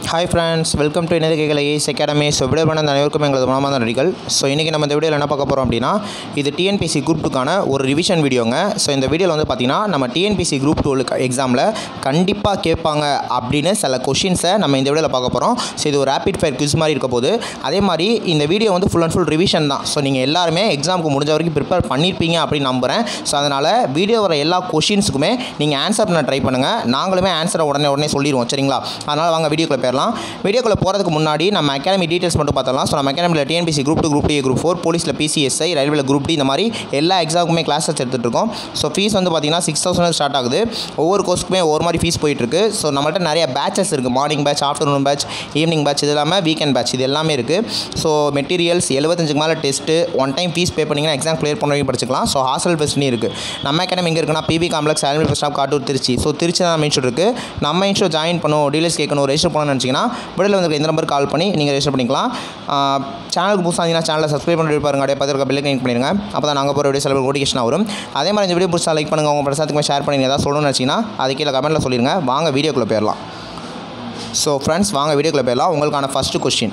hi friends welcome to இணைய கேகலை ace academy so விட பண்ண அனைவருக்கும் எங்களது மனமார்ந்த நன்றிகள் ஸோ இன்றைக்கி நம்ம இந்த வீடியோவில் என்ன பார்க்க போகிறோம் அப்படின்னா இது டிஎன்பிசி குரூப் டூக்கான ஒரு ரிவிஷன் வீடியோங்க ஸோ இந்த வீடியோவில் வந்து பார்த்தீங்கன்னா நம்ம டிஎன்பிசி குரூப் டூ எக்ஸாமில் கண்டிப்பாக கேட்பாங்க அப்படின்னு சில கொஷின்ஸை நம்ம இந்த வீடியோவில் பார்க்க போகிறோம் ஸோ இது ஒரு ரேபிட் ஃபயர் குவிஸ் மாதிரி இருக்க போது அதே மாதிரி இந்த வீடியோ வந்து ஃபுல் அண்ட் ஃபுல் ரிவிஷன் தான் ஸோ நீங்கள் எல்லாருமே எக்ஸாமுக்கு முடிஞ்ச வரைக்கும் ப்ரிப்பேர் பண்ணியிருப்பீங்க அப்படின்னு நம்புகிறேன் ஸோ அதனால் வீடியோ வர எல்லா கொஷின்ஸுக்குமே நீங்கள் ஆன்சர் பண்ண ட்ரை பண்ணுங்கள் நாங்களுமே ஆன்சரை உடனே உடனே சொல்லிடுவோம் சரிங்களா அதனால் வாங்க வீடியோக்குள்ளே போயிடலாம் வீடியோக்குள்ளே போகிறதுக்கு முன்னாடி நம்ம அகாடமி டீட்டெயில்ஸ் மட்டும் பார்த்தலாம் ஸோ நம்ம அகாடமியில் TNPSC group two group D group four போலீஸில் பிசிஎஸ்ஐ ரயில்வேல குரூப் டி இந்த மாதிரி எல்லா எக்ஸாமுக்குமே கிளாஸஸ் எடுத்துகிட்டு இருக்கோம் ஸோ ஃபீஸ் வந்து பார்த்தீங்கன்னா சிக்ஸ் தௌசண்ட் ஸ்டார்ட் ஆகுது ஒவ்வொரு கோர்ஸ்க்குமே ஒரு மாதிரி ஃபீஸ் போயிட்டுருக்கு ஸோ நம்மள்ட்ட நிறைய பேச்சஸ் இருக்குது morning batch afternoon batch evening batch இது இல்லாமல் வீக்கெண்ட் பேட்ச் இது எல்லாமே இருக்குது ஸோ மெட்டீரியல்ஸ் எழுபத்தஞ்சுக்கு மேலே test one time fees pay பண்ணிங்கன்னா எக்ஸாம் கிளியர் பண்ணி படிச்சுக்கலாம் ஸோ ஹாஸ்டல் ஃபெசிலிட்டி இருக்குது நம்ம அகாடமி எங்கே இருக்குன்னா பிபி காம்ப்ளெக்ஸ் ஆல்மி bus stop Kattur Trichy so Trichy தான் நம்ம இன்ஸ்டியூட் இருக்குது நம்ம இன்ஸ்டியூட் ஜாயின் பண்ணணும் டீலர்ஸ் கேட்கணும் ரெஜிஸ்டர் பண்ணணும்னு நினச்சிங்கன்னா விடல வந்து இந்த நம்பர் கால் பண்ணி நீங்கள் ரெஜிஸ்டர் பண்ணிக்கலாம் சேனலுக்கு புதுசாக இருந்தீங்கன்னா சேனலை சப்ஸ்கிரைப் பண்ணி பாருங்க அப்படியே பார்த்துருக்க பில்லை கிளிக் பண்ணிடுங்க அப்போ தான் நாங்கள் போகிற வீடியோ சில நோட்டிஃபிகேஷன் வரும் அதே மாதிரி இந்த வீடியோ புதுசாக லைக் பண்ணுங்கள் உங்கள் பிரசாத்துக்குமே ஷேர் பண்ணி ஏதாவது சொல்லணும்னு நினச்சிங்கன்னா அது கீழே கமெண்ட்டில் சொல்லிடுங்க வாங்க வீடியோக்குள்ளே போயிடலாம் ஸோ ஃப்ரெண்ட்ஸ் வாங்க வீடியோக்குள்ளே போயிடலாம் உங்களுக்கான ஃபஸ்ட்டு கொஸ்டின்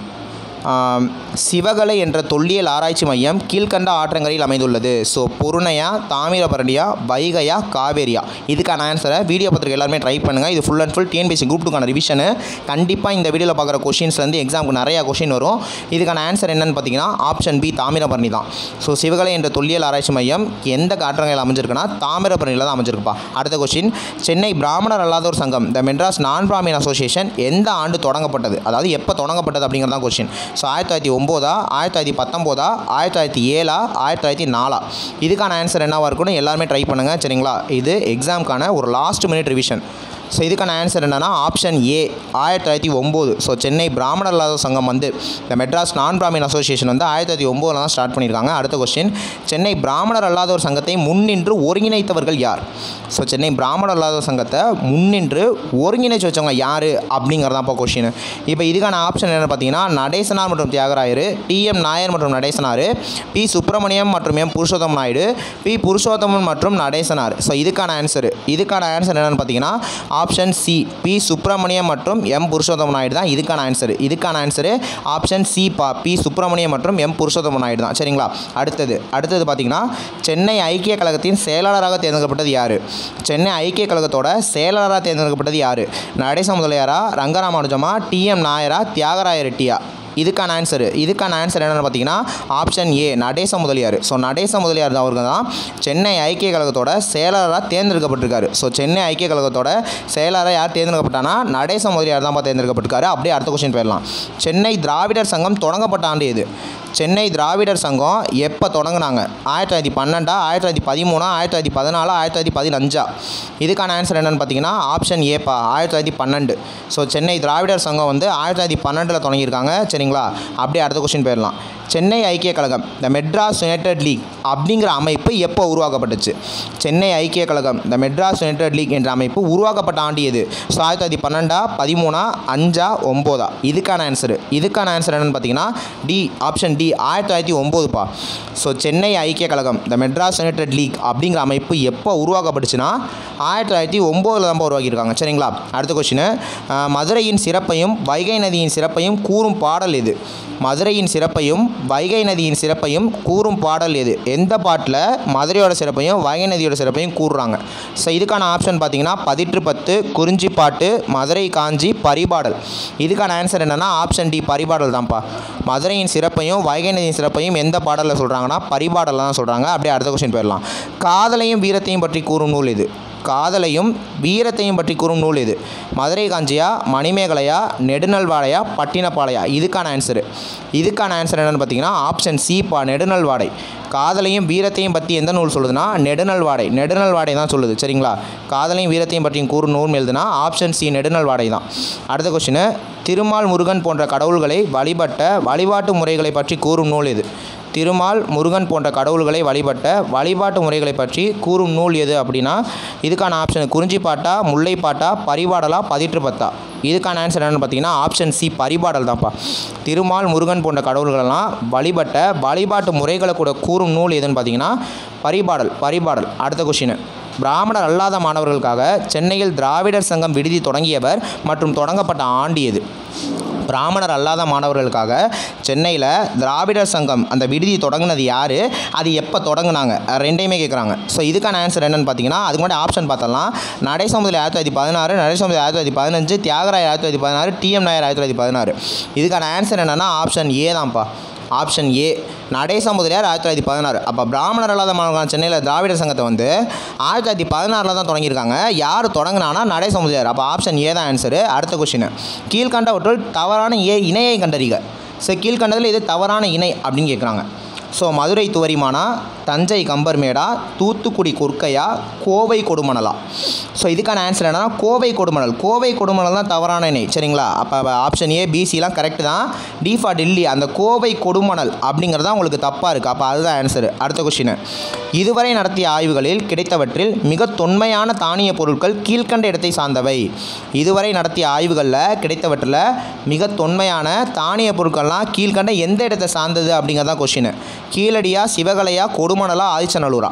சிவகலை என்ற தொல்லியல் ஆராய்ச்சி மையம் கீழ்கண்ட ஆற்றங்கரையில் அமைந்துள்ளது ஸோ பொருணையா தாமிரபரணியா வைகையா காவேரியா இதுக்கான ஆன்சரை வீடியோ பத்திரிக்கை எல்லாருமே ட்ரை பண்ணுங்கள் இது full and full TNPSC group டூக்கான ரிவிஷனு கண்டிப்பாக இந்த வீடியோவில் பார்க்குற கொஷின்ஸ்லேருந்து எக்ஸாமுக்கு நிறையா கொஷின் வரும் இதுக்கான ஆன்சர் என்னன்னு பார்த்தீங்கன்னா ஆப்ஷன் பி தாமிரபரணி தான் ஸோ சிவகலை என்ற தொல்லியல் ஆராய்ச்சி மையம் எந்த ஆற்றங்கரையில் அமைஞ்சிருக்குன்னா தாமிரபரணியில் தான் அமைஞ்சிருக்குப்பா அடுத்த கொஷின் சென்னை பிராமணர் அல்லாதோர் சங்கம் த மெட்ராஸ் நான் பிராமின் அசோசியேஷன் எந்த ஆண்டு தொடங்கப்பட்டது அதாவது எப்போ தொடங்கப்பட்டது அப்படிங்கிறது தான் கொஷின் ஸோ ஆயிரத்தி தொள்ளாயிரத்தி ஒம்போதா ஆயிரத்தி தொள்ளாயிரத்தி பத்தொம்போதா ஆயிரத்தி தொள்ளாயிரத்தி ஏழா ஆயிரத்தி தொள்ளாயிரத்தி நாலா இதுக்கான ஆன்சர் என்னவாக இருக்குன்னு எல்லாருமே ட்ரை பண்ணுங்கள் சரிங்களா இது எக்ஸாமுக்கான ஒரு லாஸ்ட் மினிட் ரிவிஷன் ஸோ இதுக்கான ஆன்சர் என்னென்னா ஆப்ஷன் ஏ ஆயிரத்தி தொள்ளாயிரத்தி ஒம்பது ஸோ சென்னை பிராமணர் இல்லாத சங்கம் வந்து இந்த மெட்ராஸ் நான் பிராமின் அசோசியேஷன் வந்து ஆயிரத்தி தொள்ளாயிரத்தி ஒம்போதில் தான் ஸ்டார்ட் பண்ணியிருக்காங்க அடுத்த கொஸ்டின் சென்னை பிராமணர் அல்லாதோர் சங்கத்தை முன்னின்று ஒருங்கிணைத்தவர்கள் யார் ஸோ சென்னை பிராமணர் அல்லாதோர் சங்கத்தை முன்னின்று ஒருங்கிணைச்சு வச்சவங்க யார் அப்படிங்கிறதாப்பா கொஷின் இப்போ இதுக்கான ஆப்ஷன் என்னென்னு பார்த்தீங்கன்னா நடேசனார் மற்றும் தியாகராயர் டிஎம் நாயர் மற்றும் நடேசனார் பி சுப்பிரமணியம் மற்றும் எம் புருஷோத்தம் நாயுடு பி புருஷோத்தமன் மற்றும் நடேசனார் ஸோ இதுக்கான ஆன்சர் இதுக்கான ஆன்சர் என்னென்னு பார்த்தீங்கன்னா ஆப்ஷன் சி பி சுப்பிரமணியம் மற்றும் எம் புருஷோத்தம நாயுடு தான் இதுக்கான ஆன்சர் இதுக்கான ஆன்சரு ஆப்ஷன் சி பா பி சுப்பிரமணியம் மற்றும் எம் புருஷோத்தம நாயுடு தான் சரிங்களா அடுத்தது அடுத்தது பார்த்தீங்கன்னா சென்னை ஐக்கிய கழகத்தின் செயலாளராக தேர்ந்தெடுக்கப்பட்டது யார் சென்னை ஐக்கிய கழகத்தோட செயலாளராக தேர்ந்தெடுக்கப்பட்டது யார் நடேச முதலியாரா ரங்கராமானுஜமா டிஎம் நாயரா தியாகராய ரெட்டியா இதுக்கான ஆன்சர் இதுக்கான ஆன்சர் என்னென்னு பார்த்தீங்கன்னா ஆப்ஷன் ஏ நடேச முதலியார் ஸோ நடேச முதலியார் தான் அவர்கள் தான் சென்னை ஐக்கிய கழகத்தோட செயலாளராக தேர்ந்தெடுக்கப்பட்டிருக்காரு ஸோ சென்னை ஐக்கிய கழகத்தோட செயலாளராக யார் தேர்ந்தெடுக்கப்பட்டானா நடேச முதலியார் தான் தேர்ந்தெடுக்கப்பட்டிருக்காரு அப்படியே அடுத்த கொஸ்டின் போயிடலாம் சென்னை திராவிடர் சங்கம் தொடங்கப்பட்ட ஆண்டு எது சென்னை திராவிடர் சங்கம் எப்போ தொடங்கினாங்க ஆயிரத்தி தொள்ளாயிரத்தி பன்னெண்டா ஆயிரத்தி தொள்ளாயிரத்தி பதிமூணா ஆயிரத்தி தொள்ளாயிரத்தி பதினாலா ஆயிரத்தி தொள்ளாயிரத்தி பதினஞ்சா இதுக்கான ஆன்சர் என்னென்னு பார்த்தீங்கன்னா ஆப்ஷன் ஏப்பா ஆயிரத்தி தொள்ளாயிரத்தி பன்னெண்டு ஸோ சென்னை திராவிடர் சங்கம் வந்து ஆயிரத்தி தொள்ளாயிரத்தி பன்னெண்டில் தொடங்கியிருக்காங்க சரிங்களா அப்படியே அடுத்த கொஸ்டின் போயிடலாம் சென்னை ஐக்கிய கழகம் த மெட்ராஸ் யுனைடெட் லீக் அப்படிங்கிற அமைப்பு எப்போ உருவாக்கப்பட்டுச்சு சென்னை ஐக்கிய கழகம் த மெட்ராஸ் யுனைடெட் லீக் என்ற அமைப்பு உருவாக்கப்பட்ட ஆண்டு எது ஸோ ஆயிரத்தி தொள்ளாயிரத்தி பன்னெண்டா பதிமூணா அஞ்சா ஒம்போதா இதுக்கான ஆன்சர் இதுக்கான ஆன்சர் என்னென்னு பார்த்தீங்கன்னா டி ஆப்ஷன் டி ஆயிரத்தி தொள்ளாயிரத்தி ஒம்போதுப்பா ஸோ சென்னை ஐக்கிய கழகம் த மெட்ராஸ் யுனைடெட் லீக் அப்படிங்கிற அமைப்பு எப்போ உருவாக்கப்பட்டுச்சுன்னா ஆயிரத்தி தொள்ளாயிரத்தி ஒம்போதில் தான் உருவாக்கியிருக்காங்க சரிங்களா அடுத்த கொஸ்டின் மதுரையின் சிறப்பையும் வைகை நதியின் சிறப்பையும் கூறும் பாடல் எது மதுரையின் சிறப்பையும் வைகை நதியின் சிறப்பையும் கூறும் பாடல் எது எந்த பாட்டில் மதுரையோட சிறப்பையும் வைகை நதியோட சிறப்பையும் கூறுறாங்க ஸோ இதுக்கான ஆப்ஷன் பார்த்தீங்கன்னா பதிற்று பத்து குறிஞ்சி பாட்டு மதுரை காஞ்சி பரிபாடல் இதுக்கான ஆன்சர் என்னென்னா ஆப்ஷன் டி பரிபாடல் தான்ப்பா மதுரையின் சிறப்பையும் வைகை நதியின் சிறப்பையும் எந்த பாடலில் சொல்கிறாங்கன்னா பரிபாடலில் தான் சொல்கிறாங்க அப்படியே அடுத்த கொஸ்டின் போயிடலாம் காதலையும் வீரத்தையும் பற்றி கூறும் நூல் இது காதலையும் வீரத்தையும் பற்றி கூறும் நூல் இது மதுரை காஞ்சியா மணிமேகலையா நெடுநல்வாடையா பட்டினப்பாளையா இதுக்கான ஆன்சரு இதுக்கான ஆன்சர் என்னென்னு பார்த்தீங்கன்னா ஆப்ஷன் சி பா நெடுநல்வாடை காதலையும் வீரத்தையும் பற்றி எந்த நூல் சொல்லுதுன்னா நெடுநல்வாடை நெடுநல்வாடை தான் சொல்லுது சரிங்களா காதலையும் வீரத்தையும் பற்றியும் கூறும் நூல் எழுதுனா ஆப்ஷன் சி நெடுநல்வாடை தான் அடுத்த கொஸ்டின் திருமால் முருகன் போன்ற கடவுள்களை வழிபட்ட வழிபாட்டு முறைகளை பற்றி கூறும் நூல் இது திருமால் முருகன் போன்ற கடவுள்களை வழிபட்ட வழிபாட்டு முறைகளை பற்றி கூறும் நூல் எது அப்படின்னா இதுக்கான ஆப்ஷன் குறிஞ்சிப்பாட்டா முல்லைப்பாட்டா பரிபாடலா பதிற்று பத்தா இதுக்கான ஆன்சர் என்னென்னு பார்த்தீங்கன்னா ஆப்ஷன் சி பரிபாடல் தான்ப்பா திருமால் முருகன் போன்ற கடவுள்களெல்லாம் வழிபட்ட வழிபாட்டு முறைகளை கூட கூறும் நூல் எதுன்னு பார்த்தீங்கன்னா பரிபாடல் பரிபாடல் அடுத்த கொஷின் பிராமணர் அல்லாத மாணவர்களுக்காக சென்னையில் திராவிடர் சங்கம் விடுதி தொடங்கியவர் மற்றும் தொடங்கப்பட்ட ஆண்டு எது பிராமணர் அல்லாத மாணவர்களுக்காக சென்னையில் திராவிடர் சங்கம் அந்த விடுதி தொடங்கினது யார் அது எப்போ தொடங்குனாங்க அஹ் ரெண்டையுமே கேட்குறாங்க ஸோ இதுக்கான ஆன்சர் என்னன்னு பார்த்தீங்கன்னா அதுக்கு முன்னாடி ஆப்ஷன் பார்த்தலாம் நடைசமுதல் ஆயிரத்தி தொள்ளாயிரத்தி பதினாறு நடைசமுதல் ஆயிரத்தி தொள்ளாயிரத்தி பதினஞ்சு தியாகராய ஆயிரத்தி தொள்ளாயிரத்தி பதினாறு டிஎம் நாயர் ஆயிரத்தி தொள்ளாயிரத்தி பதினாறு இதுக்கான ஆன்சர் என்னென்னா ஆப்ஷன் ஏ தான்ப்பா ஆப்ஷன் ஏ நடேச முதலியார் ஆயிரத்தி தொள்ளாயிரத்தி பதினாறு அப்போ பிராமணர் அல்லாத மாணவர்கள் சென்னையில் திராவிடர் சங்கத்தை வந்து ஆயிரத்தி தொள்ளாயிரத்தி பதினாறில் தான் தொடங்கியிருக்காங்க யார் தொடங்கினானா நடேச முதலியார் அப்போ ஆப்ஷன் ஏ தான் ஆன்சரு அடுத்த கொஷின் கீழ்கண்டவற்றுள் தவறான ஏ இணையை கண்டறிக ஸோ கீழ்கண்டதில் இது தவறான இணை அப்படின்னு கேட்குறாங்க ஸோ மதுரை துவரிமானா தஞ்சை கம்பர்மேடா தூத்துக்குடி கொற்கையா கோவை கொடுமணலா ஸோ இதுக்கான ஆன்சர் என்னன்னா கோவை கொடுமணல் கோவை கொடுமணல் தான் தவறான இணை சரிங்களா அப்போ ஆப்ஷன் ஏ பிசிலாம் கரெக்ட் தான் டி ஃபார் டெல்லி அந்த கோவை கொடுமணல் அப்படிங்கிறது தான் உங்களுக்கு தப்பாக இருக்குது அப்போ அதுதான் ஆன்சர் அடுத்த கொஷின் இதுவரை நடத்திய ஆய்வுகளில் கிடைத்தவற்றில் மிக தொன்மையான தானிய பொருட்கள் கீழ்க்கண்ட இடத்தை சார்ந்தவை இதுவரை நடத்திய ஆய்வுகளில் கிடைத்தவற்றில் மிக தொன்மையான தானிய பொருட்கள்லாம் கீழ்க்கண்ட எந்த இடத்தை சார்ந்தது அப்படிங்கிறதான் கொஷின் கீழடியா சிவகலையா கொடுமணலா ஆதிச்சநல்லூரா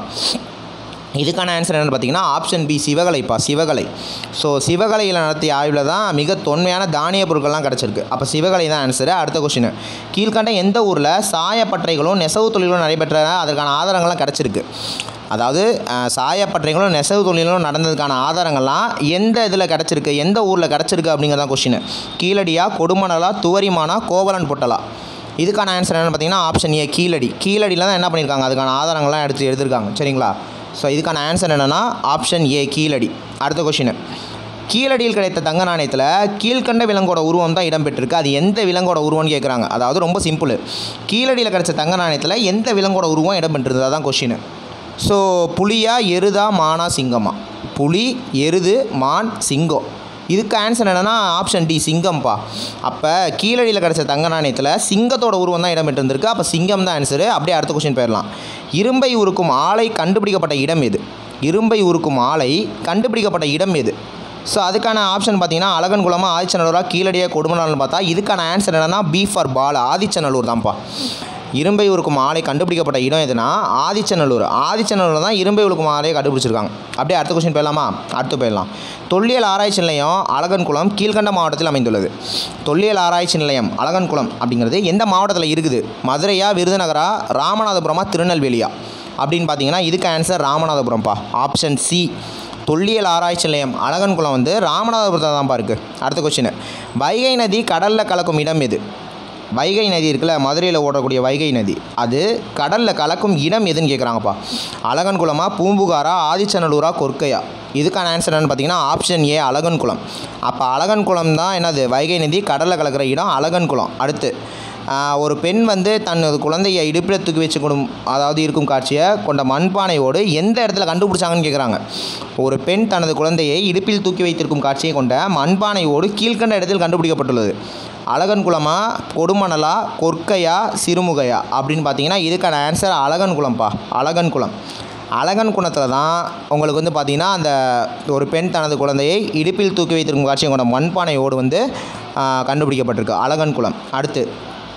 இதுக்கான ஆன்சர் என்னென்னு பார்த்தீங்கன்னா ஆப்ஷன் பி சிவகலைப்பா சிவகலை ஸோ சிவகலையில் நடத்திய ஆய்வில் தான் மிக தொன்மையான தானிய பொருட்கள்லாம் கிடச்சிருக்கு அப்போ சிவகலை தான் ஆன்சரு அடுத்த கொஷின் கீழ்கண்ட எந்த ஊரில் சாயப்பட்டறைகளும் நெசவு தொழிலும் நடைபெற்ற அதற்கான ஆதாரங்கள்லாம் கிடச்சிருக்கு அதாவது அஹ், சாயப்பட்டறைகளும் நெசவு தொழிலும் நடந்ததுக்கான ஆதாரங்கள்லாம் எந்த இதில் கிடச்சிருக்கு எந்த ஊரில் கிடச்சிருக்கு அப்படிங்கிறதான் கொஷின் கீழடியா கொடுமணலா துவரிமானா கோவலன் பொட்டலா இதுக்கான ஆன்சர் என்னென்னு பார்த்தீங்கன்னா ஆப்ஷன் ஏ கீழடி கீழடியில் தான் என்ன பண்ணியிருக்காங்க அதுக்கான ஆதாரங்கள்லாம் எடுத்து எடுத்திருக்காங்க சரிங்களா ஸோ இதுக்கான ஆன்சர் என்னென்னா ஆப்ஷன் ஏ கீழடி அடுத்த கொஷின் கீழடியில் கிடைத்த தங்க நாணயத்தில் கீழ்கண்ட விலங்கோட உருவம் தான் இடம்பெற்றிருக்கு அது எந்த விலங்கோட உருவம்னு கேட்குறாங்க அதாவது ரொம்ப சிம்பிள் கீழடியில் கிடைச்ச தங்க நாணயத்தில் எந்த விலங்கோட உருவம் இடம்பெற்றிருந்தது அதான் கொஷின் ஸோ புலியா எருதா மானா சிங்கமா புலி எருது மான் சிங்கம் இதுக்கு ஆன்சர் என்னென்னா ஆப்ஷன் டி சிங்கம்ப்பா அப்போ கீழடியில் கிடச்ச தங்க நாணயத்தில் சிங்கத்தோட உருவம் தான் இடம்பெற்றிருந்திருக்கு அப்போ சிங்கம் தான் ஆன்சரு அப்படியே அடுத்த கொஷின் போயிடலாம் இரும்பை உருக்கும் ஆலை கண்டுபிடிக்கப்பட்ட இடம் எது இரும்பை உருக்கும் ஆலை கண்டுபிடிக்கப்பட்ட இடம் எது ஸோ அதுக்கான ஆப்ஷன் பார்த்தீங்கன்னா அழகன்குளமா ஆதிச்சநல்லூரா கீழடியா கொடுமணால்னு பார்த்தா இதுக்கான ஆன்சர் என்னென்னா பி ஃபார் பால் ஆதிச்சநல்லூர் தான்ப்பா இரும்பை உருக்கும் ஆலை கண்டுபிடிக்கப்பட்ட இடம் எதுனா ஆதிச்சநல்லூர் ஆதிச்சநல்லூர் தான் இரும்பை உருக்கும் ஆலையை கண்டுபிடிச்சிருக்காங்க அப்படியே அடுத்த கொஸ்டின் போயிடலாமா அடுத்து போயிடலாம் தொல்லியல் ஆராய்ச்சி நிலையம் அழகன்குளம் கீழ்கண்ட மாவட்டத்தில் அமைந்துள்ளது தொல்லியல் ஆராய்ச்சி நிலையம் அழகன்குளம் அப்படிங்கிறது எந்த மாவட்டத்தில் இருக்குது மதுரையா விருதுநகரா ராமநாதபுரமா திருநெல்வேலியா அப்படின்னு பார்த்தீங்கன்னா இதுக்கு ஆன்சர் ராமநாதபுரம்ப்பா ஆப்ஷன் சி தொல்லியல் ஆராய்ச்சி நிலையம் அழகன்குளம் வந்து ராமநாதபுரத்தில் தான்ப்பா இருக்குது அடுத்த கொஸ்டின் வைகை நதி கடலில் கலக்கும் இடம் எது வைகை நதி இருக்குல்ல மதுரையில் ஓடக்கூடிய வைகை நதி அது கடலில் கலக்கும் இடம் எதுன்னு கேட்குறாங்கப்பா அழகன்குளமா பூம்புகாரா ஆதிச்சநல்லூரா கொற்கையா இதுக்கான ஆன்சர் என்னன்னு பார்த்தீங்கன்னா ஆப்ஷன் ஏ அழகன்குளம் அப்போ அழகன்குளம் தான் என்னது வைகை நதி கடலில் கலக்கிற இடம் அழகன்குளம் அடுத்து ஆஹ், ஒரு பெண் வந்து தனது குழந்தையை இடுப்பில் தூக்கி வச்சு கொடும் அதாவது இருக்கும் காட்சியை கொண்ட மண்பானையோடு எந்த இடத்துல கண்டுபிடிச்சாங்கன்னு கேட்குறாங்க ஒரு பெண் தனது குழந்தையை இடுப்பில் தூக்கி வைத்திருக்கும் காட்சியை கொண்ட மண்பானையோடு கீழ்க்கண்ட இடத்தில் கண்டுபிடிக்கப்பட்டுள்ளது அழகன்குளமா கொடுமணலா கொற்கையா சிறுமுகையா அப்படின்னு பார்த்தீங்கன்னா இதுக்கான ஆன்சர் அழகன்குளம்ப்பா அழகன்குளம் அழகன் குணத்தில் தான் உங்களுக்கு வந்து பார்த்திங்கன்னா அந்த ஒரு பெண் தனது குழந்தையை இடுப்பில் தூக்கி வைத்திருக்கும் காட்சியை கொண்ட மண்பானையோடு வந்து ஆஹ், கண்டுபிடிக்கப்பட்டிருக்கு அழகன் குளம் அடுத்து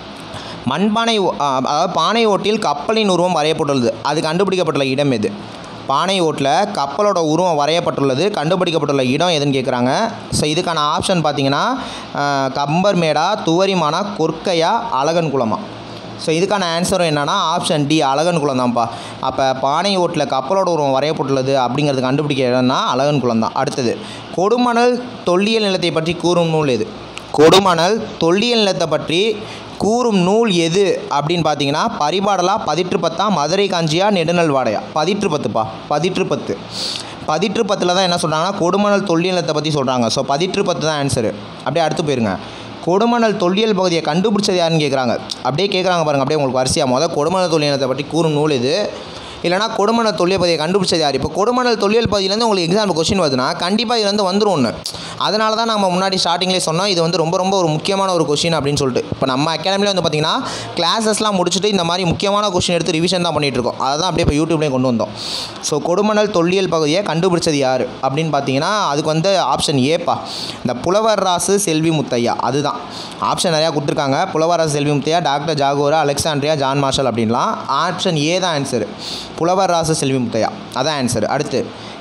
மண்பானை ஓ- ஆ, அதாவது பானை ஓட்டில் கப்பலின் உருவம் வரையப்பட்டுள்ளது அது கண்டுபிடிக்கப்பட்டுள்ள இடம் எது பானை ஓட்டில் கப்பலோட உருவம் வரையப்பட்டுள்ளது கண்டுபிடிக்கப்பட்டுள்ள இடம் எதுன்னு கேட்குறாங்க ஸோ இதுக்கான ஆப்ஷன் பார்த்தீங்கன்னா ஆ, கம்பர்மேடா துவரிமானா கொற்கையா அழகன் குளமா ஸோ இதுக்கான ஆன்சரும் என்னன்னா ஆப்ஷன் டி அழகன் குளம் தான்ப்பா அப்போ பானை ஓட்டில் கப்பலோட உருவம் வரையப்பட்டுள்ளது அப்படிங்கிறது கண்டுபிடிக்க இடம்னா அழகன் குளம் தான் அடுத்தது கொடுமணல் தொல்லியல் நிலத்தை பற்றி கூறும் நூல் எது கொடுமணல் தொல்லியல் நிலத்தை பற்றி கூறும் நூல் எது அப்படின்னு பார்த்தீங்கன்னா பரிபாடலா பதிற்று பத்தா மதுரை காஞ்சியா நெடுநல் வாடையா பதிற்று பத்துப்பா பதிற்று பத்து பதிற்று பத்தில் தான் என்ன சொல்கிறாங்கன்னா கொடுமணல் தொல்லியல் நிலத்தை பற்றி சொல்கிறாங்க ஸோ பதிற்று பத்து தான் ஆன்சரு அப்படியே அடுத்து போயிருங்க கொடுமணல் தொல்லியல் பகுதியை கண்டுபிடிச்சது யாருன்னு கேட்குறாங்க அப்படியே கேட்குறாங்க பாருங்க அப்படியே உங்களுக்கு வரிசையாக முதல் கொடுமணல் தொல்லியல் நிலத்தை பற்றி கூறும் நூல் இது இல்லைனா கொடுமணல் தொல்லியல் பகுதியை கண்டுபிடிச்சது யார் இப்போ கொடுமணல் தொல்லியல் பகுதியிலேருந்து உங்களுக்கு எக்ஸாம் கொஸ்டின் வருதுன்னா கண்டிப்பாக இதுலேருந்து வந்துரும் ஒன்று அதனால தான் நம்ம முன்னாடி ஸ்டார்டிங்லேயே சொன்னோம் இது வந்து ரொம்ப ரொம்ப ஒரு முக்கியமான ஒரு கொஷின் அப்படின்னு சொல்லிட்டு இப்போ நம்ம அகாடமியில் வந்து பார்த்திங்கன்னா கிளாஸஸ்லாம் முடிச்சுட்டு இந்த மாதிரி முக்கியமான கொஷின் எடுத்து ரிவிஷன் தான் பண்ணிகிட்டு இருக்கோம் அதை தான் அப்படியே இப்போ யூடியூப்லேயும் கொண்டு வந்தோம் ஸோ கொடுமணல் தொல்லியல் பகுதியை கண்டுபிடிச்சது யார் அப்படின்னு பார்த்தீங்கன்னா அதுக்கு வந்து ஆப்ஷன் ஏப்பா இந்த புலவர் ராசு செல்வி முத்தையா அதுதான் ஆப்ஷன் நிறையா கொடுத்துருக்காங்க புலவர் ராசு செல்வி முத்தையா டாக்டர் ஜாகோரா அலெக்சாண்ட்ரியா ஜான் மார்ஷல் அப்படின்லாம் ஆப்ஷன் ஏ தான் ஆன்சரு புலவர் ராசு செல்வி முத்தையா அதான் ஆன்சர் அடுத்து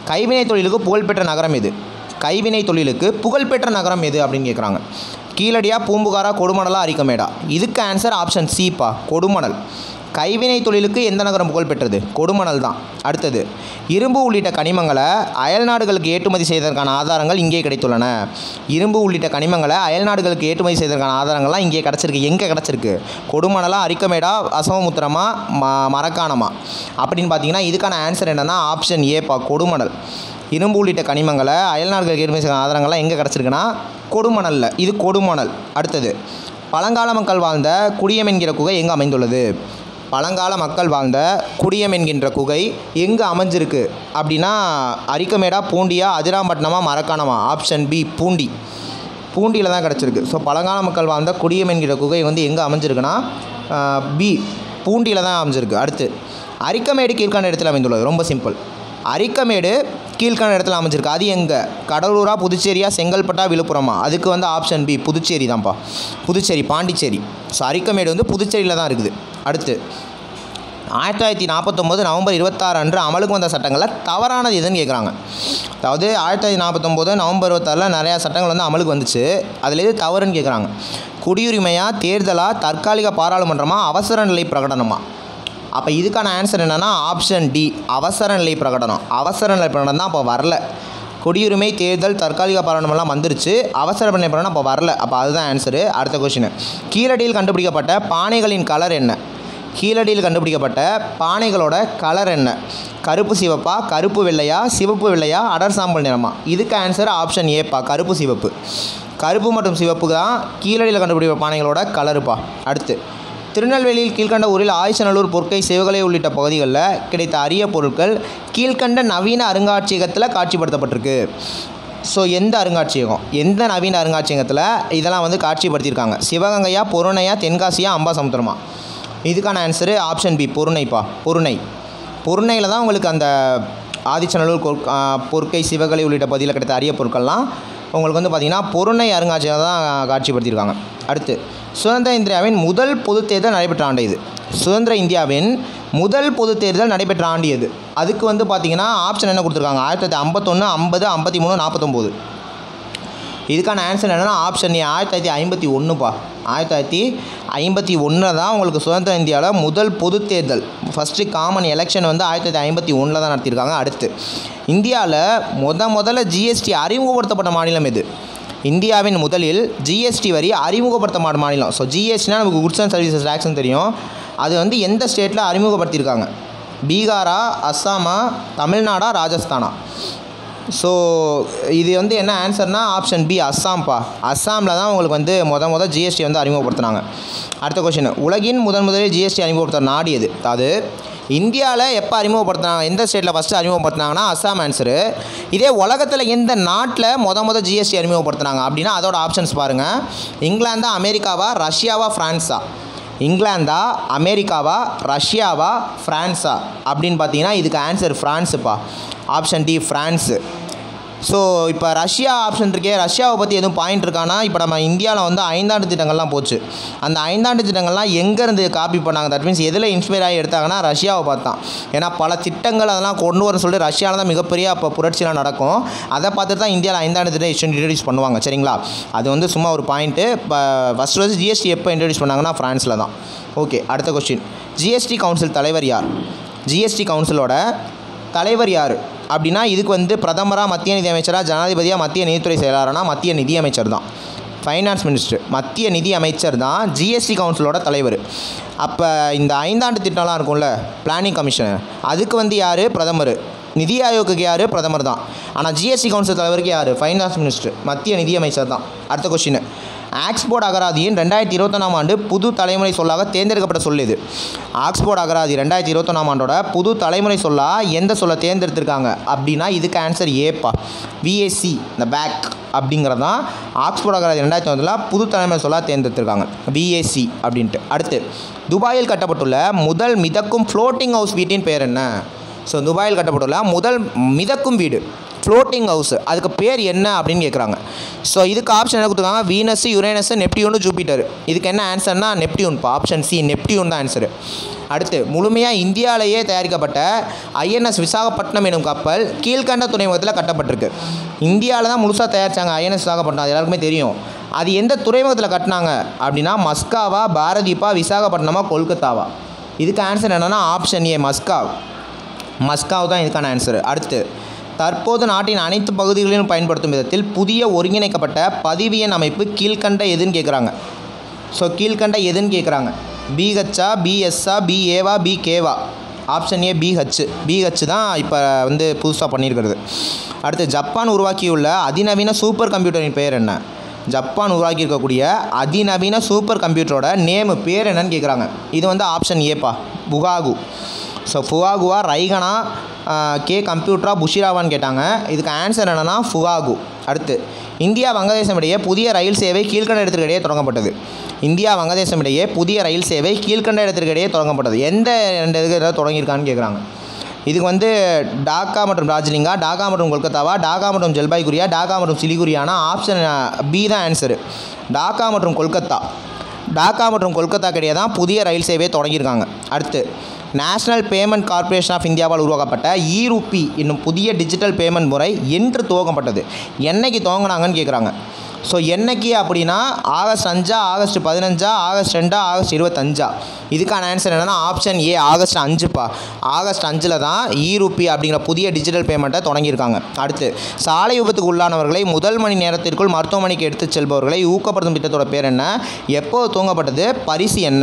கைவினை தொழிலுக்கு புகழ்பெற்ற நகரம் எது கைவினை தொழிலுக்கு புகழ்பெற்ற நகரம் எது அப்படின்னு கேட்குறாங்க கீழடியா பூம்புகாரா கொடுமணலா அரிக்கமேடா இதுக்கு ஆன்சர் ஆப்ஷன் சிப்பா கொடுமணல் கைவினை தொழிலுக்கு எந்த நகரம் புகழ்பெற்றது கொடுமணல் தான் அடுத்தது இரும்பு உள்ளிட்ட கனிமங்களை அயல்நாடுகளுக்கு ஏற்றுமதி செய்வதற்கான ஆதாரங்கள் இங்கே கிடைத்துள்ளன இரும்பு உள்ளிட்ட கனிமங்களை அயல்நாடுகளுக்கு ஏற்றுமதி செய்வதற்கான ஆதாரங்கள்லாம் இங்கே கிடச்சிருக்கு எங்கே கிடச்சிருக்கு கொடுமணலா அரிக்கமேடா அசமமுத்திரமா ம மரக்காணமா அப்படின்னு பார்த்தீங்கன்னா இதுக்கான ஆன்சர் என்னென்னா ஆப்ஷன் ஏப்பா கொடுமணல் இரும்பு உள்ளிட்ட கனிமங்களை அயல்நாடுகளுக்கு ஏற்றுமதி செய்ய ஆதாரங்கள்லாம் எங்கே கிடச்சிருக்குன்னா கொடுமணலில் இது கொடுமணல் அடுத்தது பழங்கால மக்கள் வாழ்ந்த குடியம் என்கிற குகை எங்கே அமைந்துள்ளது பழங்கால மக்கள் வாழ்ந்த குடியம் என்கின்ற குகை எங்கே அமைஞ்சிருக்கு அப்படின்னா அரிக்கமேடா பூண்டியா அதிராம்பட்டினமா மரக்காணமா ஆப்ஷன் பி பூண்டி பூண்டியில் தான் கிடச்சிருக்கு ஸோ பழங்கால மக்கள் வாழ்ந்த குடியம் என்கிற குகை வந்து எங்கே அமைஞ்சிருக்குன்னா பி பூண்டியில் தான் அமைஞ்சிருக்கு அடுத்து அரிக்கமேடு கீழ்கான இடத்தில் அமைந்துள்ளது ரொம்ப சிம்பிள் அரிக்கமேடு கீழ்கான இடத்துல அமைஞ்சிருக்கு அது எங்கே கடலூரா புதுச்சேரியா செங்கல்பட்டா விழுப்புரமா அதுக்கு வந்து ஆப்ஷன் பி புதுச்சேரி தான்ப்பா புதுச்சேரி பாண்டிச்சேரி ஸோ அரிக்கமேடு வந்து புதுச்சேரியில் தான் இருக்குது அடுத்து ஆயிரத்தி தொள்ளாயிரத்தி நாற்பத்தொம்போது நவம்பர் இருபத்தாறு அன்று அமலுக்கு வந்த சட்டங்களில் தவறானது எதுன்னு கேட்குறாங்க அதாவது ஆயிரத்தி தொள்ளாயிரத்தி நாற்பத்தொம்போது நவம்பர் இருபத்தாறில் நிறையா சட்டங்கள் வந்து அமலுக்கு வந்துச்சு அதில் எது தவறுன்னு கேட்குறாங்க குடியுரிமையா தேர்தலா தற்காலிக பாராளுமன்றமா அவசர நிலை பிரகடனமா அப்போ இதுக்கான ஆன்சர் என்னென்னா ஆப்ஷன் டி அவசர நிலை பிரகடனம் அவசர நிலை பிரகடனம் தான் அப்போ வரல குடியுரிமை தேர்தல் தற்காலிக பாராளுமன்றம்லாம் வந்துருச்சு அவசர நிலை பிரகடனம் அப்போ வரல அப்போ அதுதான் ஆன்சரு அடுத்த கொஷின் கீழடியில் கண்டுபிடிக்கப்பட்ட பானைகளின் கலர் என்ன கீழடியில் கண்டுபிடிக்கப்பட்ட பானைகளோட கலர் என்ன கருப்பு சிவப்பா கருப்பு வெள்ளையா சிவப்பு வெள்ளையா அடர் சாம்பல் நிறமா இதுக்கு ஆன்சர் ஆப்ஷன் ஏப்பா கருப்பு சிவப்பு கருப்பு மற்றும் சிவப்பு தான் கீழடியில் கண்டுபிடிக்கப்பட்ட பானைகளோட கலருப்பா அடுத்து திருநெல்வேலியில் கீழ்கண்ட ஊரில் ஆயுசநல்லூர் பொற்கை சிவகலை உள்ளிட்ட பகுதிகளில் கிடைத்த அரிய பொருட்கள் கீழ்கண்ட நவீன அருங்காட்சியகத்தில் காட்சிப்படுத்தப்பட்டிருக்கு ஸோ எந்த அருங்காட்சியகம் எந்த நவீன அருங்காட்சியகத்தில் இதெல்லாம் வந்து காட்சிப்படுத்தியிருக்காங்க சிவகங்கையா பொருணையா தென்காசியா அம்பாசமுத்திரமா இதுக்கான ஆன்சரு ஆப்ஷன் பி பொருணைப்பா பொருணை பொருணையில் தான் உங்களுக்கு அந்த ஆதிச்சநல்லூர் கொ ஆ, பொற்கை சிவகலை உள்ளிட்ட பகுதியில் கிடைத்த அரிய பொருட்கள்லாம் உங்களுக்கு வந்து பார்த்திங்கன்னா பொருணை அருங்காட்சியகம் தான் காட்சிப்படுத்தியிருக்காங்க அடுத்து சுதந்திர இந்தியாவின் முதல் பொதுத் தேர்தல் நடைபெற்ற ஆண்டு இது சுதந்திர இந்தியாவின் முதல் பொதுத் தேர்தல் நடைபெற்ற ஆண்டு எது அதுக்கு வந்து பார்த்திங்கன்னா ஆப்ஷன் என்ன கொடுத்துருக்காங்க ஆயிரத்தி தொள்ளாயிரத்தி ஐம்பத்தொன்று ஐம்பது ஐம்பத்தி மூணு நாற்பத்தொம்போது இதுக்கான ஆன்சர் என்னென்னா ஆப்ஷன் ஏ ஆயிரத்தி தொள்ளாயிரத்தி ஐம்பத்தி ஒன்றுப்பா ஆயிரத்தி தொள்ளாயிரத்தி ஐம்பத்தி ஒன்றில் தான் உங்களுக்கு சுதந்திர இந்தியாவில் முதல் பொது தேர்தல் ஃபஸ்ட்டு காமன் எலெக்ஷன் வந்து ஆயிரத்தி தொள்ளாயிரத்தி ஐம்பத்தி ஒன்றில் தான் நடத்தியிருக்காங்க அடுத்து இந்தியாவில் முத முதல்ல ஜிஎஸ்டி அறிமுகப்படுத்தப்பட்ட மாநிலம் எது இந்தியாவின் முதலில் ஜிஎஸ்டி வரி அறிமுகப்படுத்தப்பட்ட மாநிலம் ஸோ ஜிஎஸ்டினா நமக்கு குட்ஸ் அண்ட் சர்வீசஸ் டேக்ஸ்னு தெரியும் அது வந்து எந்த ஸ்டேட்டில் அறிமுகப்படுத்தியிருக்காங்க பீகாரா அஸ்ஸாமா தமிழ்நாடா ராஜஸ்தானா ஸோ இது வந்து என்ன ஆன்சர்னா ஆப்ஷன் பி அஸ்ஸாம்ப்பா அஸ்ஸாமில் தான் உங்களுக்கு வந்து முத முத ஜிஎஸ்டி வந்து அறிமுகப்படுத்துனாங்க அடுத்த கொஷின் உலகின் முதன் முதலில் ஜிஎஸ்டி அறிமுகப்படுத்த நாடு எது அது இந்தியாவில் எப்போ அறிமுகப்படுத்தினாங்க எந்த ஸ்டேட்டில் ஃபஸ்ட்டு அறிமுகப்படுத்தினாங்கன்னா அஸ்ஸாம் ஆன்சரு இதே உலகத்தில் எந்த நாட்டில் முத முத ஜிஎஸ்டி அறிமுகப்படுத்தினாங்க அப்படின்னா அதோட ஆப்ஷன்ஸ் பாருங்கள் இங்கிலாந்தா அமெரிக்காவா ரஷ்யாவா ஃப்ரான்ஸா இங்கிலாந்தா அமெரிக்காவா ரஷ்யாவா ஃப்ரான்ஸா அப்படின்னு பார்த்தீங்கன்னா இதுக்கு ஆன்சர் ஃப்ரான்ஸுப்பா ஆப்ஷன் டி ஃப்ரான்ஸு ஸோ இப்போ ரஷ்யா ஆப்ஷன் இருக்கே ரஷ்யாவை பற்றி எதுவும் பாயிண்ட் இருக்கானா இப்போ நம்ம இந்தியாவில் வந்து ஐந்தாண்டு திட்டங்கள்லாம் போச்சு அந்த ஐந்தாண்டு திட்டங்கள்லாம் எங்கேருந்து காப்பி பண்ணாங்க தட் மீன்ஸ் எதில் இன்ஸ்பயர் ஆகி எடுத்தாங்கன்னா ரஷ்யாவை பார்த்தான் ஏன்னா பல திட்டங்கள் அதெல்லாம் கொண்டு வர சொல்லிட்டு ரஷ்யாவில் தான் மிகப்பெரிய அப்போ புரட்சிலாம் நடக்கும் அதை பார்த்துட்டு தான் இந்தியாவில் ஐந்தாண்டு திட்டம் இன்ட்ரடியூஸ் பண்ணுவாங்க சரிங்களா அது வந்து சும்மா ஒரு பாயிண்ட்டு இப்போ ஃபஸ்ட் ஃபஸ்ட் ஜிஎஸ்டி எப்போ இன்ட்ரடியூஸ் பண்ணாங்கன்னா ஃப்ரான்ஸில் தான் ஓகே அடுத்த கொஸ்டின் ஜிஎஸ்டி கவுன்சில் தலைவர் யார் ஜிஎஸ்டி கவுன்சிலோட தலைவர் யார் அப்படின்னா இதுக்கு வந்து பிரதமராக மத்திய நிதி அமைச்சராக ஜனாதிபதியாக மத்திய நிதித்துறை செயலாளர்னா மத்திய நிதி அமைச்சர் தான் ஃபைனான்ஸ் மினிஸ்டர் மத்திய நிதி அமைச்சர் தான் ஜிஎஸ்டி கவுன்சிலோட தலைவர் அப்போ இந்த ஐந்தாண்டு திட்டம்லாம் இருக்கும்ல பிளானிங் கமிஷன் அதுக்கு வந்து யார் பிரதமர் நிதி ஆயோக்கு யார் பிரதமர் தான் ஆனால் ஜிஎஸ்டி கவுன்சில் தலைவருக்கு யார் ஃபைனான்ஸ் மினிஸ்டர் மத்திய நிதி அமைச்சர் தான் அடுத்த கொஸ்டின் ஆக்ஸ்போர்ட் அகராதியின் ரெண்டாயிரத்தி இருபத்தொன்னாம் ஆண்டு புது தலைமுறை சொல்லாக தேர்ந்தெடுக்கப்பட்ட சொல் இது ஆக்ஸ்போர்ட் அகராதி ரெண்டாயிரத்தி இருபத்தொன்னாம் ஆண்டோட புது தலைமுறை சொல்லா எந்த சொல்லை தேர்ந்தெடுத்திருக்காங்க அப்படின்னா இதுக்கு ஆன்சர் ஏப்பா விஏசி இந்த பேக் அப்படிங்கிறது தான் ஆக்ஸ்போர்ட் அகராதி ரெண்டாயிரத்தி ஒன்றில் புது தலைமுறை சொல்லா தேர்ந்தெடுத்திருக்காங்க விஏசி அப்படின்ட்டு அடுத்து துபாயில் கட்டப்பட்டுள்ள முதல் மிதக்கும் ஃப்ளோட்டிங் ஹவுஸ் வீட்டின் பெயர் என்ன ஸோ துபாயில் கட்டப்பட்டுள்ள முதல் மிதக்கும் வீடு ஃப்ளோட்டிங் ஹவுஸ் அதுக்கு பேர் என்ன அப்படின்னு கேட்குறாங்க ஸோ இதுக்கு ஆப்ஷன் என்ன கொடுத்துருக்காங்க வீனஸ் யுரேனஸ் நெப்டியூனு ஜூபிட்டர் இதுக்கு என்ன ஆன்சர்னா நெப்டியூன்ப்பா ஆப்ஷன் சி நெப்டியூன் தான் ஆன்சரு அடுத்து முழுமையாக இந்தியாவிலேயே தயாரிக்கப்பட்ட ஐஎன்எஸ் விசாகப்பட்டினம் எனும் கப்பல் கீழ்கண்ட துறைமுகத்தில் கட்டப்பட்டிருக்கு இந்தியாவில் தான் முழுசாக தயாரித்தாங்க ஐஎன்எஸ் விசாகப்பட்டினம் அது எல்லாருக்குமே தெரியும் அது எந்த துறைமுகத்தில் கட்டினாங்க அப்படின்னா மஸ்காவா பாரதீப்பா விசாகப்பட்டினமா கொல்கத்தாவா இதுக்கு ஆன்சர் என்னென்னா ஆப்ஷன் ஏ மஸ்காவ் மஸ்காவ் தான் இதுக்கான ஆன்சர் அடுத்து தற்போது நாட்டின் அனைத்து பகுதிகளிலும் பயன்படுத்தும் விதத்தில் புதிய ஒருங்கிணைக்கப்பட்ட பதிவு எண் அமைப்பு கீழ்கண்ட எதுன்னு கேட்குறாங்க ஸோ கீழ்கண்ட எதுன்னு கேட்குறாங்க பிஹெச்சா பிஎஸ்ஆ பிஏவா பிகேவா ஆப்ஷன் ஏ பிஹெச் பிஹெச் தான் இப்போ வந்து புதுசாக பண்ணியிருக்கிறது அடுத்து ஜப்பான் உருவாக்கியுள்ள அதிநவீன சூப்பர் கம்ப்யூட்டரின் பெயர் என்ன ஜப்பான் உருவாக்கி இருக்கக்கூடிய அதிநவீன சூப்பர் கம்ப்யூட்டரோட நேமு பேர் என்னன்னு கேட்குறாங்க இது வந்து ஆப்ஷன் ஏப்பா புகாகு ஸோ ஃபுகாகுவா ரைகனா கே கம்ப்யூட்டரா புஷிராவான்னு கேட்டாங்க இதுக்கு ஆன்சர் என்னென்னா ஃபுகாகு அடுத்து இந்தியா வங்கதேசம் இடையே புதிய ரயில் சேவை கீழ்கண்ட இடத்திற்கு இடையே தொடங்கப்பட்டது இந்தியா வங்கதேசம் இடையே புதிய ரயில் சேவை கீழ்கண்ட இடத்திற்கு இடையே தொடங்கப்பட்டது எந்த ரெண்டு இதுக்கு ஏதாவது தொடங்கியிருக்கான்னு கேட்குறாங்க இதுக்கு வந்து டாக்கா மற்றும் டார்ஜிலிங்கா டாக்கா மற்றும் கொல்கத்தாவா டாக்கா மற்றும் ஜல்பாய்குரியா டாக்கா மற்றும் சிலிகுரியானா ஆப்ஷன் பி தான் ஆன்சரு டாக்கா மற்றும் கொல்கத்தா டாக்கா மற்றும் கொல்கத்தாக்கு இடையே தான் புதிய ரயில் சேவையை தொடங்கியிருக்காங்க அடுத்து நேஷனல் பேமெண்ட் கார்ப்பரேஷன் ஆஃப் இந்தியாவால் உருவாக்கப்பட்ட இ ரூபி என்னும் புதிய டிஜிட்டல் பேமெண்ட் முறை என்று துவங்கப்பட்டது என்னைக்கு துவங்கினாங்கன்னு கேட்குறாங்க ஸோ என்னைக்கு அப்படின்னா ஆகஸ்ட் அஞ்சா ஆகஸ்ட் பதினஞ்சா ஆகஸ்ட் ரெண்டா ஆகஸ்ட் இருபத்தஞ்சா இதுக்கான ஆன்சர் என்னென்னா ஆப்ஷன் ஏ ஆகஸ்ட் அஞ்சுப்பா ஆகஸ்ட் அஞ்சில் தான் இ ரூபி அப்படிங்கிற புதிய டிஜிட்டல் பேமெண்ட்டை தொடங்கியிருக்காங்க அடுத்து சாலை விபத்துக்கு உள்ளானவர்களை முதல் மணி நேரத்திற்குள் மருத்துவமனைக்கு எடுத்துச் செல்பவர்களை ஊக்கப்படுத்தும் திட்டத்தோட பேர் என்ன எப்போ துவங்கப்பட்டது பரிசு என்ன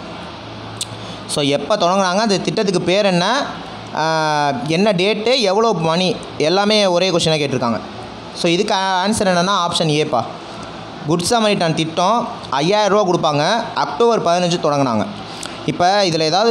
ஸோ எப்போ தொடங்குனாங்க அந்த திட்டத்துக்கு பேர் என்ன ஆஹ், என்ன டேட்டு எவ்வளோ மணி எல்லாமே ஒரே கொஷினாக கேட்டிருக்காங்க ஸோ இதுக்கு ஆன்சர் என்னென்னா ஆப்ஷன் ஏப்பா குட் சமரிட்டன் திட்டம் ஐயாயிரரூவா கொடுப்பாங்க அக்டோபர் பதினஞ்சு தொடங்கினாங்க இப்போ இதில் ஏதாவது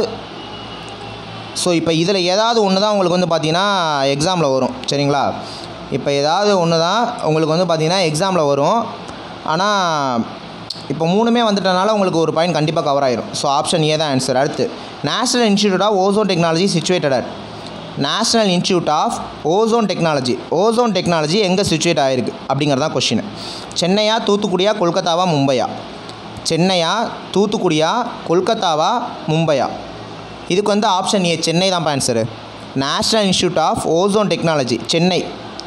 ஸோ இப்போ இதில் ஏதாவது ஒன்று தான் உங்களுக்கு வந்து பார்த்தீங்கன்னா எக்ஸாமில் வரும் சரிங்களா இப்போ ஏதாவது ஒன்று தான் உங்களுக்கு வந்து பார்த்தீங்கன்னா எக்ஸாமில் வரும் ஆனால் இப்போ மூணுமே வந்துட்டனால உங்களுக்கு ஒரு பாயிண்ட் கண்டிப்பாக கவர் ஆயிரும் ஸோ ஆப்ஷன் ஏ தான் ஆன்சர் அடுத்து national institute of ocean technology situated at national institute of ocean technology ocean technology எங்கே சிச்சுவேட் ஆகிருக்கு அப்படிங்கிறது தான் கொஷின் சென்னையா தூத்துக்குடியா கொல்கத்தாவா மும்பையா சென்னையா தூத்துக்குடியா கொல்கத்தாவா மும்பையா இதுக்கு வந்து ஆப்ஷன் ஏ சென்னை தான் answer national institute of ocean technology Chennai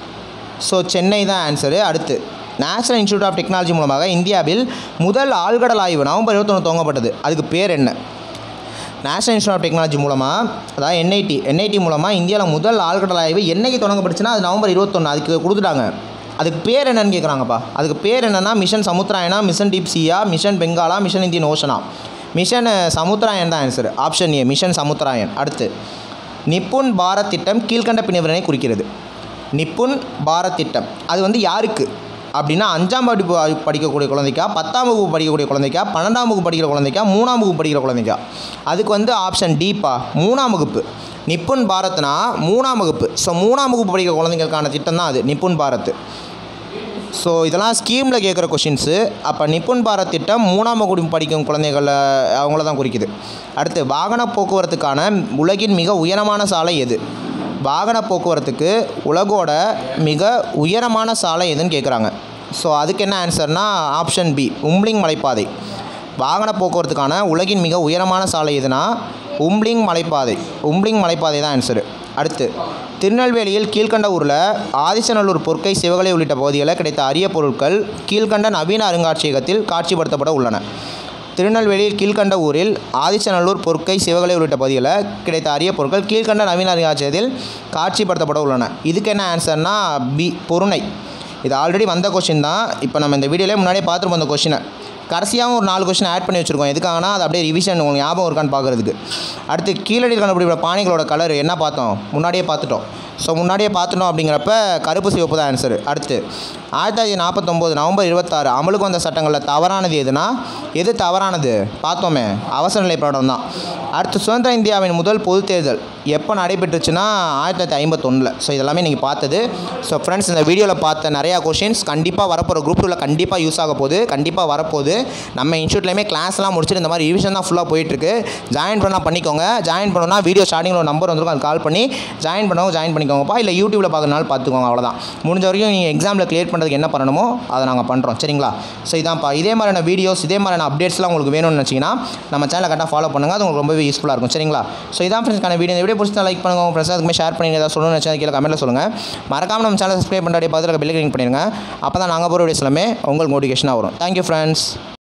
so Chennai தான் ஆன்சரு அடுத்து நேஷனல் இன்ஸ்டியூட் ஆஃப் டெக்னாலஜி மூலமாக இந்தியாவில் முதல் ஆழ்கடல் ஆய்வு நவம்பர் இருபத்தொன்று துவங்கப்பட்டது அதுக்கு பேர் என்ன நேஷனல் இன்ஸ்டியூட் ஆஃப் டெக்னாலஜி மூலமாக அதாவது என்ஐடி என்ஐடி மூலமாக இந்தியாவில் முதல் ஆழ்கடல் ஆய்வு என்னைக்கு தொடங்கப்பட்டுச்சுன்னா அது நவம்பர் இருபத்தொன்று அதுக்கு கொடுத்துட்டாங்க அதுக்கு பேர் என்னன்னு கேட்குறாங்கப்பா அதுக்கு பேர் என்னென்னா மிஷன் சமுத்திராயனா மிஷன் டீப் சியா மிஷன் பெங்காலா மிஷன் இந்தியன் ஓஷனா மிஷன் சமுத்திராயன் தான் answer option A mission Samudrayaan அடுத்து நிப்புன் பாரத் திட்டம் கீழ்கண்ட பிரிவினை குறிக்கிறது நிப்புன் பாரத் திட்டம் அது வந்து யாருக்கு அப்படின்னா அஞ்சாம் வகுப்பு ப- படிக்கக்கூடிய குழந்தைக்கா பத்தாம் வகுப்பு படிக்கக்கூடிய குழந்தைக்கா பன்னெண்டாம் வகுப்பு படிக்கிற குழந்தைக்கா மூணாம் வகுப்பு படிக்கிற குழந்தைக்கா அதுக்கு வந்து ஆப்ஷன் டீப்பா மூணாம் வகுப்பு நிப்புன் பாரத்னா மூணாம் வகுப்பு ஸோ மூணாம் வகுப்பு படிக்கிற குழந்தைங்களுக்கான திட்டம் தான் அது நிப்புன் பாரத் ஸோ இதெல்லாம் ஸ்கீமில் கேட்குற கொஷின்ஸு அப்போ நிப்புன் பாரத் திட்டம் மூணாம் வகுப்பு படிக்கும் குழந்தைகளை அவங்கள தான் குறிக்குது அடுத்து வாகன போக்குவரத்துக்கான உலகின் மிக உயரமான சாலை எது வாகன போக்குவரத்துக்கு உலகோட மிக உயரமான சாலை எதுன்னு கேட்குறாங்க ஸோ அதுக்கு என்ன ஆன்சர்னா ஆப்ஷன் பி உம்லிங் மலைப்பாதை வாகன போக்குவரத்துக்கான உலகின் மிக உயரமான சாலை எதுனா உம்லிங் மலைப்பாதை உம்லிங் மலைப்பாதை தான் ஆன்சரு அடுத்து திருநெல்வேலியில் கீழ்கண்ட ஊரில் ஆதிசநல்லூர் பொற்கை சிவகலை உள்ளிட்ட பகுதிகளில் கிடைத்த அரிய பொருட்கள் கீழ்கண்ட நவீன அருங்காட்சியகத்தில் காட்சிப்படுத்தப்பட உள்ளன திருநெல்வேலியில் கீழ்கண்ட ஊரில் ஆதிச்சநல்லூர் பொற்கை சிவகலை உள்ளிட்ட பகுதிகளில் கிடைத்த அரிய பொருட்கள் கீழ்கண்ட நவீன அருங்காட்சியகத்தில் காட்சிப்படுத்தப்பட உள்ளன இதுக்கு என்ன ஆன்சர்னா பி பொருணை இது ஆல்ரெடி வந்த கொஷின் தான் இப்போ நம்ம இந்த வீடியோலேயே முன்னாடியே பார்த்துட்டு வந்த கொஷினை கடைசியாகவும் ஒரு நாலு கொஷின் ஆட் பண்ணி வச்சுருக்கோம் எதுக்காகனா அது அப்படியே ரிவிஷன் உங்களுக்கு ஞாபகம் இருக்கான்னு பார்க்குறதுக்கு அடுத்து கீழடியில் கண்டுபிடிக்கிற பானைகளோட கலர் என்ன பார்த்தோம் முன்னாடியே பார்த்துட்டோம் ஸோ முன்னாடியே பார்த்துட்டோம் அப்படிங்கிறப்ப கருப்பு சிவப்பு தான் ஆன்சரு அடுத்து ஆயிரத்தி தொள்ளாயிரத்தி நாற்பத்தொம்போது நவம்பர் இருபத்தாறு அமலுக்கு வந்த சட்டங்களில் தவறானது எதுனா எது தவறானது பார்த்தோமே அவசர நிலை பிரகடனம் தான் அடுத்து சுதந்திர இந்தியாவின் முதல் பொதுத் தேர்தல் எப்போ நடைபெற்றுச்சுன்னா ஆயிரத்தி தொள்ளாயிரத்தி ஐம்பத்தொன்னில் ஸோ இதெல்லாமே நீங்கள் பார்த்தது ஸோ ஃப்ரெண்ட்ஸ் இந்த வீடியோவில் பார்த்த நிறையா கொஷின்ஸ் கண்டிப்பாக வரப்போகிற குரூப் டூவில் கண்டிப்பாக யூஸ் ஆக போகுது கண்டிப்பாக வரப்போகுது நம்ம இன்ஸ்டியூட்லேயுமே கிளாஸ்லாம் முடிச்சுட்டு இந்த மாதிரி ரிவிஷன் தான் ஃபுல்லாக போயிட்டுருக்கு ஜாயின் பண்ணால் பண்ணிக்கோங்க ஜாயின் பண்ணணும்னா வீடியோ ஸ்டார்டிங்கில் ஒரு நம்பர் வந்துருக்கும் அது கால் பண்ணி ஜாயின் பண்ணவங்க ஜாயின் பண்ணிக்கோங்கப்பா இல்லை யூடியூப்பில் பார்க்கறனால பார்த்துக்கோங்க அவ்வளோதான் முடிஞ்ச வரைக்கும் நீங்கள் எக்ஸாமில் கிளியர் பண்ணுறதுக்கு என்ன பண்ணணுமோ அதை நாங்கள் பண்ணுறோம் சரிங்களா ஸோ இதான்ப்பா இதே மாதிரியான வீடியோஸ் இதே மாதிரியான தேவையான அப்டேட்ஸ்லாம் உங்களுக்கு வேணும்னு நினச்சிங்கன்னா நம்ம சேனலை கரெக்டாக ஃபாலோ பண்ணுங்கள் அது உங்களுக்கு ரொம்பவே யூஸ்ஃபுல்லாக இருக்கும் சரிங்களா ஸோ இதான் ஃப்ரெண்ட்ஸ்க்கான வீடியோ இந்த வீடியோ பிடிச்சா லைக் பண்ணுங்கள் உங்கள் ஃப்ரெண்ட்ஸ் அதுக்குமே ஷேர் பண்ணி ஏதாவது சொல்லணும்னு நினச்சா கீழே கமெண்ட்டில் சொல்லுங்கள் மறக்காமல் நம்ம சேனல் சப்ஸ்கிரைப் பண்ணுறதே பார்த்து பெல் கிளிக் பண்ணிடுங்க அப்போ தான் நாங்கள் போகிற வீடியோஸ் எல்லாமே உங்களுக்கு நோட்டிஃபிகேஷனாக வரும் தேங்க்யூ ஃப்ரெண்ட்ஸ்